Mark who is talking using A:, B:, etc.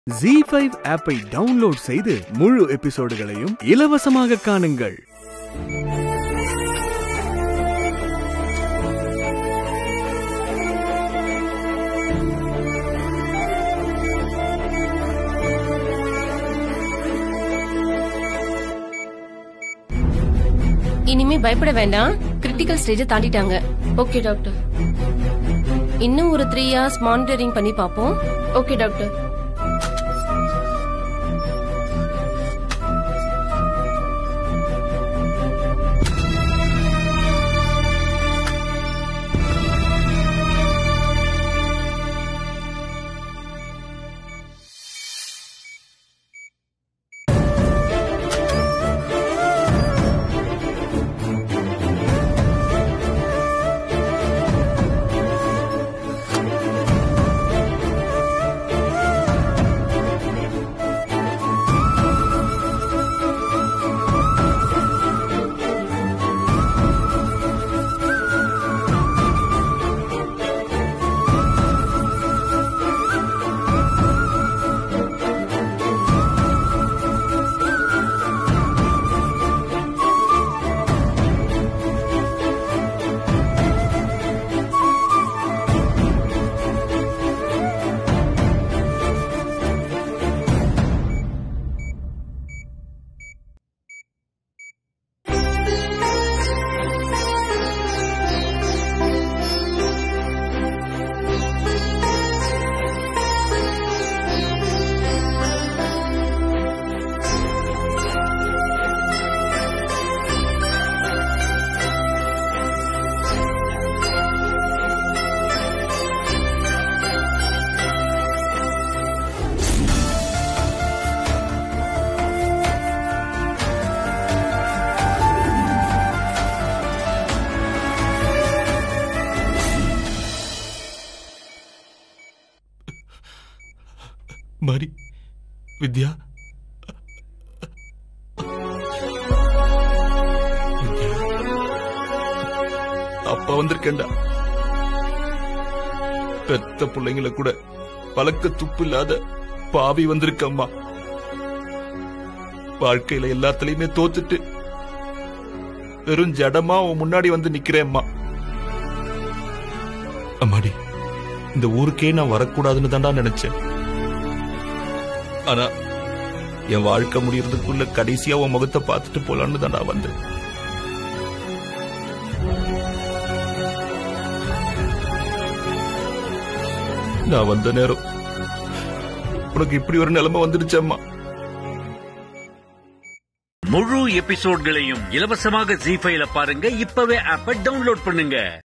A: G five ஆப்பை download செய்து முழு எபிசோடுகளையும் இலவசமாக காணுங்கள்
B: இனிமே பயப்பட வேண்டாம் கிரிட்டிக்கல் ஸ்டேஜை தாண்டிட்டாங்க
C: ஓகே டாக்டர்
B: இன்னும் ஒரு த்ரீ இயர்ஸ் மானிட்டரிங் பண்ணி பார்ப்போம்
C: ஓகே டாக்டர்
D: மாரி வித்யா வித்யா. அப்பா வந்திருக்கேன்டா பெத்த பிள்ளைங்கள கூட பழக்க துப்பு இல்லாத பாவி வந்திருக்க அம்மா வாழ்க்கையில எல்லாத்துலயுமே தோத்துட்டு வெறும் ஜடமா உன் முன்னாடி வந்து நிக்கிறேன் அம்மா அம்மாடி இந்த ஊருக்கே நான் வரக்கூடாதுன்னு தான்டா நினைச்சேன் ஆனா என் வாழ்க்கை முடியறதுக்குள்ள கடைசியா உன் முகத்தை பார்த்துட்டு போலான்னு தான் நான் வந்தேன் நான் வந்த நேரம் உனக்கு இப்படி ஒரு நிலைமை வந்துடுச்சம்மா
E: முழு எபிசோட்களையும் இலவசமாக ஜி ஃபைல பாருங்க இப்பவே ஆப்ப டவுன்லோட் பண்ணுங்க